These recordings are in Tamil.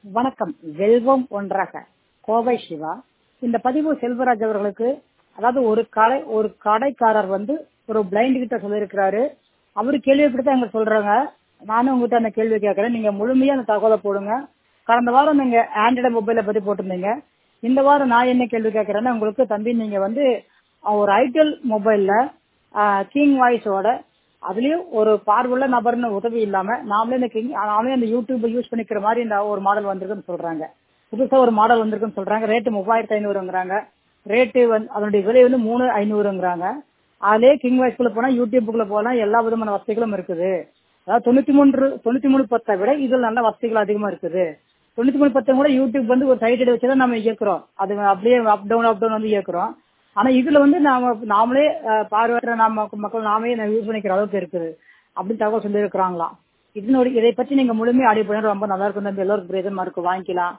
வணக்கம் வெல்வம் ஒன்றாக கோவை சிவா இந்த பதிவு செல்வராஜ் அவர்களுக்கு அதாவது ஒரு கடை ஒரு கடைக்காரர் வந்து ஒரு பிளைண்ட் கிட்ட சொல்லியிருக்கிறாரு அவரு கேள்வி தான் எங்க சொல்றாங்க நானும் உங்ககிட்ட அந்த கேள்வி கேட்கறேன் நீங்க முழுமையா அந்த தகவலை போடுங்க கடந்த வாரம் நீங்க ஆண்ட்ராய்டு மொபைலை பத்தி போட்டிருந்தீங்க இந்த வாரம் நான் என்ன கேள்வி கேட்கறேன்னா உங்களுக்கு தம்பி நீங்க வந்து ஒரு ஐடெல் மொபைல்ல கிங் வாய்ஸோட அதுலயும் ஒரு பார்வையுள்ள நபர்னு உதவி இல்லாம நாமளே இந்த கிங் நாமளே இந்த யூடியூப் யூஸ் பண்ணிக்கிற மாதிரி இந்த ஒரு மாடல் வந்திருக்குன்னு சொல்றாங்க புதுசா ஒரு மாடல் வந்திருக்குன்னு சொல்றாங்க ரேட்டு மூவாயிரத்தி ஐநூறுங்கிறாங்க ரேட்டு வந்து அதனுடைய விலை வந்து மூணு ஐநூறுங்கிறாங்க அதுலயே கிங் வாய்ஸ்குள்ள போனா யூடியூப்புக்குள்ள போனா எல்லா விதமான வசதிகளும் இருக்குது அதாவது தொண்ணூத்தி மூன்று தொண்ணூத்தி மூணு பத்தை விட இதுல நல்ல வசதிகள் அதிகமா இருக்குது தொண்ணூத்தி மூணு பத்தை கூட யூடியூப் வந்து ஒரு சைட் வச்சுதான் நம்ம இயக்குறோம் அது அப்படியே அப் டவுன் அப் டவுன் வந்து இயக்குறோம் ஆனா இதுல வந்து நாம நாமளே பார்வையற்ற நாம மக்கள் நாமே யூஸ் பண்ணிக்கிற அளவுக்கு இருக்குது அப்படின்னு தகவல் சொல்லி இருக்கிறாங்களாம் இதனோட இதை பற்றி நீங்க முழுமையா ஆடியோ பண்ண ரொம்ப நல்லா இருக்கும் தம்பி எல்லாருக்கும் பிரயோஜனமா இருக்கும் வாங்கிக்கலாம்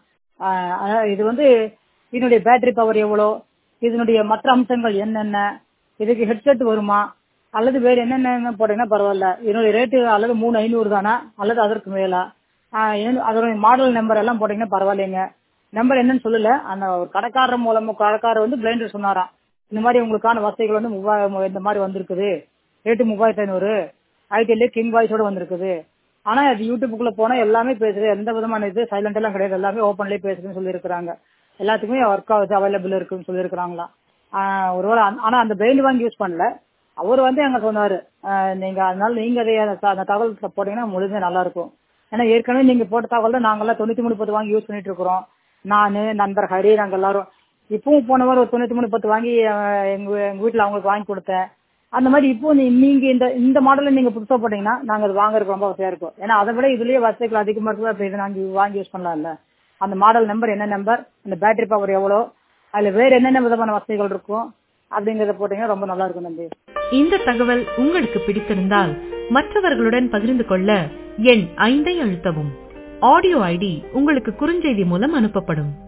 இது வந்து இதனுடைய பேட்டரி பவர் எவ்வளோ இதனுடைய மற்ற அம்சங்கள் என்னென்ன இதுக்கு ஹெட்செட் வருமா அல்லது வேற என்னென்ன போட்டீங்கன்னா பரவாயில்ல இதனுடைய ரேட்டு அல்லது மூணு ஐநூறு தானா அல்லது அதற்கு மேலா அதோட மாடல் நம்பர் எல்லாம் போட்டீங்கன்னா பரவாயில்லைங்க நம்பர் என்னன்னு சொல்லல அந்த ஒரு கடைக்காரர் மூலமா கடைக்காரர் வந்து பிளைண்டர் சொன்னாராம் இந்த மாதிரி உங்களுக்கான வசதிகள் வந்து மூவாயிரம் இந்த மாதிரி வந்திருக்குது ரேட்டு மூவாயிரத்தி ஐநூறு ஐடிஎல்ல கிங் வாய்ஸோட வந்திருக்குது ஆனா அது யூடியூப்புக்குள்ள போனா எல்லாமே பேசுது எந்த விதமான இது சைலண்ட் எல்லாம் கிடையாது எல்லாமே ஓப்பன்லயே பேசுதுன்னு சொல்லி இருக்கிறாங்க எல்லாத்துக்குமே ஒர்க் ஆகுது அவைலபிள் இருக்குன்னு சொல்லி இருக்கிறாங்களா ஒருவேளை ஆனா அந்த பிரெயின் வாங்கி யூஸ் பண்ணல அவர் வந்து எங்க சொன்னாரு நீங்க அதனால நீங்க அதை அந்த தகவல் போட்டீங்கன்னா முழுமையா நல்லா இருக்கும் ஏன்னா ஏற்கனவே நீங்க போட்ட தகவல் தான் நாங்கெல்லாம் தொண்ணூத்தி மூணு பத்து வாங்கி யூஸ் பண்ணிட்டு இருக்கிறோம் நானு நண்பர் ஹரி நாங்க எல்லாரும் இப்பவும் போன வாரம் ஒரு தொண்ணூத்தி மூணு பத்து வாங்கி எங்க எங்க வீட்டுல அவங்களுக்கு வாங்கி கொடுத்தேன் அந்த மாதிரி இப்போ நீங்க இந்த இந்த மாடல்ல நீங்க புதுசா போட்டீங்கன்னா நாங்க அது வாங்குறதுக்கு ரொம்ப வசதியா இருக்கும் ஏன்னா அதை விட இதுலயே வசதிகள் அதிகமா இருக்கு அப்ப இதை நாங்க வாங்கி யூஸ் பண்ணலாம்ல அந்த மாடல் நம்பர் என்ன நம்பர் அந்த பேட்டரி பவர் எவ்வளோ அதுல வேற என்னென்ன விதமான வசதிகள் இருக்கும் அப்படிங்கறத போட்டீங்கன்னா ரொம்ப நல்லா இருக்கும் தம்பி இந்த தகவல் உங்களுக்கு பிடித்திருந்தால் மற்றவர்களுடன் பகிர்ந்து கொள்ள எண் ஐந்தை அழுத்தவும் ஆடியோ ஐடி உங்களுக்கு குறுஞ்செய்தி மூலம் அனுப்பப்படும்